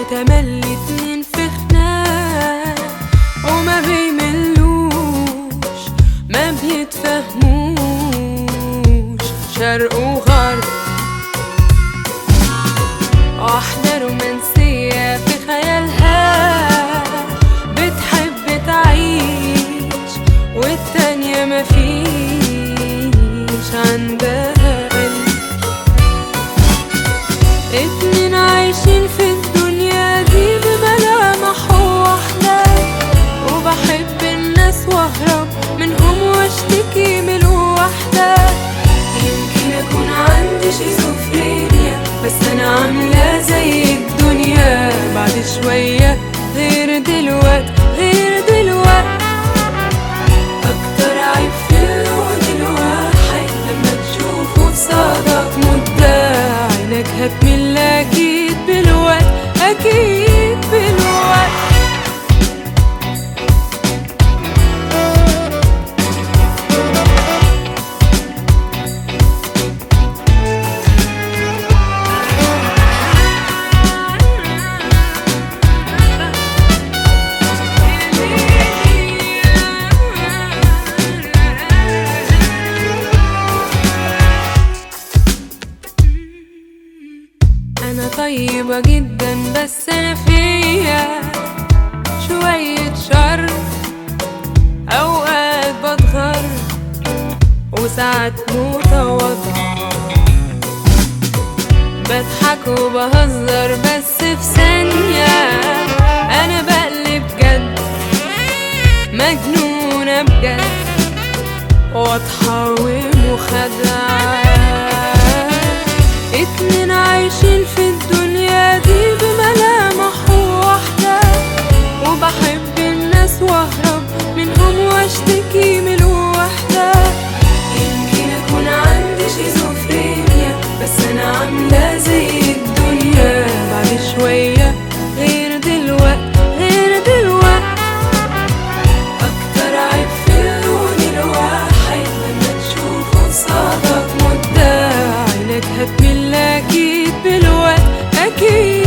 تملي اتنين في خناق وما بيملوش ما بيتفهموش شرق وغرب واحدة رومانسية في خيالها بتحب تعيش والتانية مفيش عندها قلب اتنين عايشين في الدنيا دي بملامح واحدة وبحب الناس واهرب منهم واشتكي من الوحدة يمكن اكون عندي شيزوفرينيا بس انا عاملة زي الدنيا بعد شوية غير دلوقت غير دلوقت اكتر عيب في اللون الواحد لما تشوفه قصادك مدة عينك هتمل اكيد بالوقت اكيد بالوقت أنا طيبة جدا بس أنا فيا شوية شر أوقات بتغر وساعات متواضعة بضحك وبهزر بس في ثانية أنا بقلب جد مجنونة بجد واضحة ومخادعة اتنين عايشين في الدنيا دي بملامح واحدة وبحب الناس واهرب منهم واشتكي من الوحدة يمكن اكون عندي شيزوفرينيا بس انا عاملة زي الدنيا بعد شوية غير دلوقت غير دلوقت أكتر عيب في اللون الواحد لما تشوفه قصادك مدة عينك هتمل أكيد بالوقت أكيد